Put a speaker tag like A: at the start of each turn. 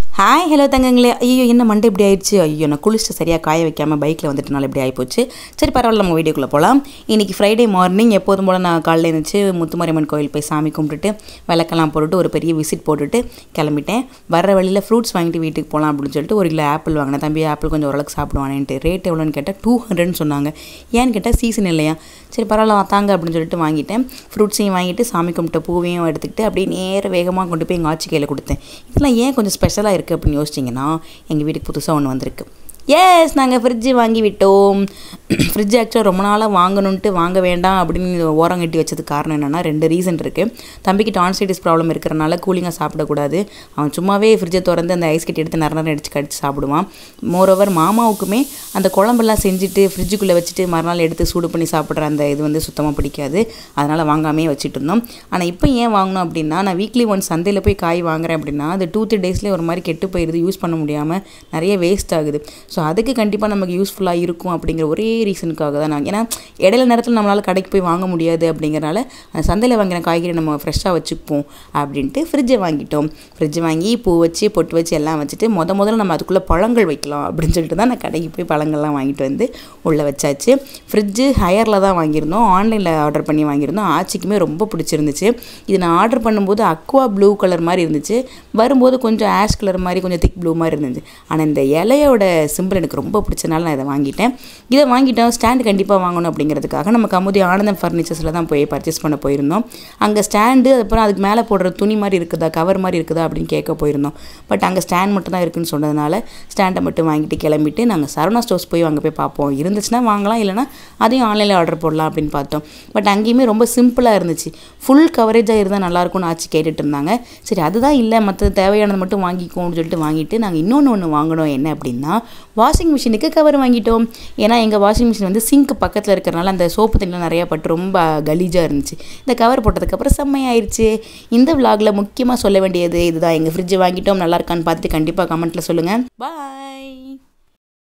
A: hi hello தங்கங்களே ஐயோ என்ன மண்டை இப்படி ஆயிடுச்சு ஐயோ நான் குளிச்சுட்டு சரியாக காய வைக்காமல் பைக்கில் வந்துட்டனால இப்படி ஆகிப்போச்சு சரி பரவாயில்ல நம்ம வீடியோக்குள்ளே போகலாம் இன்றைக்கி ஃப்ரைடே மார்னிங் எப்போதும் போல் நான் காலையில் எழுந்துச்சு முத்துமாரியம்மன் கோயில் போய் சாமி கும்பிட்டுட்டு விளக்கெல்லாம் போட்டுட்டு ஒரு பெரிய விசிட் போட்டுட்டு கிளம்பிட்டேன் வர வழியில் ஃப்ரூட்ஸ் வாங்கிட்டு வீட்டுக்கு போகலாம் அப்படின்னு சொல்லிட்டு ஒரு கிலோ ஆப்பிள் வாங்கினேன் தம்பி ஆப்பிள் கொஞ்சம் ஓரளவுக்கு சாப்பிடுவானேன்ட்டு ரேட் எவ்வளோன்னு கேட்டால் டூ ஹண்ட்ரட்னு சொன்னாங்க ஏன்னு கேட்டால் சீசன் இல்லையா சரி பரவாயில்ல தாங்க அப்படின்னு சொல்லிட்டு வாங்கிட்டேன் ஃப்ரூட்ஸையும் வாங்கிட்டு சாமி கும்பிட்ட பூவையும் எடுத்துக்கிட்டு அப்படியே நேர வேகமாக கொண்டு போய் எங்கள் ஆட்சி கையில் கொடுத்தேன் இதெல்லாம் ஏன் கொஞ்சம் ஸ்பெஷலாக இருக்குது அப்படின்னு யோசிச்சிங்கன்னா எங்கள் வீட்டுக்கு புதுசாக ஒன்று வந்திருக்கு எஸ் நாங்கள் ஃப்ரிட்ஜு வாங்கி விட்டோம் ஃப்ரிட்ஜ் ஆக்சுவலாக ரொம்ப நாளாக வாங்கணுன்ட்டு வாங்க வேண்டாம் அப்படின்னு ஓரம் கட்டி வச்சதுக்கு காரணம் என்னென்னா ரெண்டு ரீசன் இருக்குது தம்பிக்கு டான்சைட்டிஸ் ப்ராப்ளம் இருக்கிறனால கூலிங்காக சாப்பிடக்கூடாது அவன் சும்மாவே ஃப்ரிட்ஜை திறந்து அந்த ஐஸ் கட்டி எடுத்து நர அடிச்சு கடிச்சு சாப்பிடுவான் மோரோவர் மாமாவுக்குமே அந்த குழம்பெல்லாம் செஞ்சுட்டு ஃப்ரிட்ஜுக்குள்ளே வச்சுட்டு மறுநாள் எடுத்து சூடு பண்ணி சாப்பிட்ற அந்த இது வந்து சுத்தமாக பிடிக்காது அதனால் வாங்காமே வச்சுட்டு இருந்தோம் ஆனால் இப்போ ஏன் வாங்கினோம் அப்படின்னா நான் வீக்லி ஒன் சந்தையில் போய் காய் வாங்குறேன் அப்படின்னா அது டூ த்ரீ டேஸ்லேயே ஒரு மாதிரி கெட்டு போயிடுது யூஸ் பண்ண முடியாமல் நிறைய வேஸ்ட் ஆகுது ஸோ அதுக்கு கண்டிப்பாக நமக்கு யூஸ்ஃபுல்லாக இருக்கும் அப்படிங்கிற ஒரே ரீசனுக்காக தான் நான் ஏன்னா இடையில நேரத்தில் நம்மளால் கடைக்கு போய் வாங்க முடியாது அப்படிங்கிறனால அந்த சந்தையில் வாங்கின காய்கறி நம்ம ஃப்ரெஷ்ஷாக வச்சுப்போம் அப்படின்ட்டு ஃப்ரிட்ஜை வாங்கிட்டோம் ஃப்ரிட்ஜ் வாங்கி பூ வச்சு பொட்டு வச்சு எல்லாம் வச்சுட்டு முத முதல்ல நம்ம அதுக்குள்ளே பழங்கள் வைக்கலாம் அப்படின்னு சொல்லிட்டு தான் நான் கடைக்கு போய் பழங்கள்லாம் வாங்கிட்டு வந்து உள்ளே வச்சாச்சு ஃப்ரிட்ஜு ஹையரில் தான் வாங்கியிருந்தோம் ஆன்லைனில் ஆர்டர் பண்ணி வாங்கியிருந்தோம் ஆச்சிக்குமே ரொம்ப பிடிச்சிருந்துச்சு இது நான் ஆர்டர் பண்ணும்போது அக்வா ப்ளூ கலர் மாதிரி இருந்துச்சு வரும்போது கொஞ்சம் ஆஷ் கலர் மாதிரி கொஞ்சம் திக் ப்ளூ மாதிரி இருந்துச்சு ஆனால் இந்த இலையோட சிம்பிள் எனக்கு ரொம்ப பிடிச்சனால நான் இதை வாங்கிட்டேன் இதை வாங்கிட்டோம் ஸ்டாண்டு கண்டிப்பாக வாங்கணும் அப்படிங்கிறதுக்காக நம்ம கமுதி ஆனந்தம் ஃபர்னிச்சர்ஸில் தான் போய் பர்ச்சேஸ் பண்ண போயிருந்தோம் அங்கே ஸ்டாண்டு அப்புறம் அதுக்கு மேலே போடுற துணி மாதிரி இருக்குதா கவர் மாதிரி இருக்குதா அப்படின்னு கேட்க போயிருந்தோம் பட் அங்கே ஸ்டாண்ட் மட்டும் தான் இருக்குன்னு சொன்னதுனால ஸ்டாண்டை மட்டும் வாங்கிட்டு கிளம்பிட்டு நாங்கள் சரவணா ஸ்டோர்ஸ் போய் அங்கே போய் பார்ப்போம் இருந்துச்சுன்னா வாங்கலாம் இல்லைனா அதையும் ஆன்லைனில் ஆர்டர் போடலாம் அப்படின்னு பார்த்தோம் பட் அங்கேயுமே ரொம்ப சிம்பிளாக இருந்துச்சு ஃபுல் கவரேஜாக இருந்தால் நல்லாயிருக்கும்னு ஆச்சு கேட்டுட்டு இருந்தாங்க சரி அதுதான் இல்லை மற்ற தேவையானது மட்டும் வாங்கிக்கோன்னு சொல்லிட்டு வாங்கிட்டு நாங்கள் இன்னொன்று ஒன்று வாங்கினோம் என்ன அப்படின்னா வாஷிங் மிஷினுக்கு கவர் வாங்கிட்டோம் ஏன்னா எங்கள் வாஷிங் மிஷின் வந்து சிங்க் பக்கத்தில் இருக்கிறனால அந்த சோப்பு தண்ணிலாம் நிறையா பட்டு ரொம்ப கலீஜாக இருந்துச்சு இந்த கவர் போட்டதுக்கப்புறம் செம்மையாயிருச்சு இந்த விலாகில் முக்கியமாக சொல்ல வேண்டியது இதுதான் எங்கள் ஃப்ரிட்ஜ் வாங்கிட்டோம் நல்லா இருக்கான்னு பார்த்துட்டு கண்டிப்பாக கமெண்ட்டில் சொல்லுங்கள் பாய்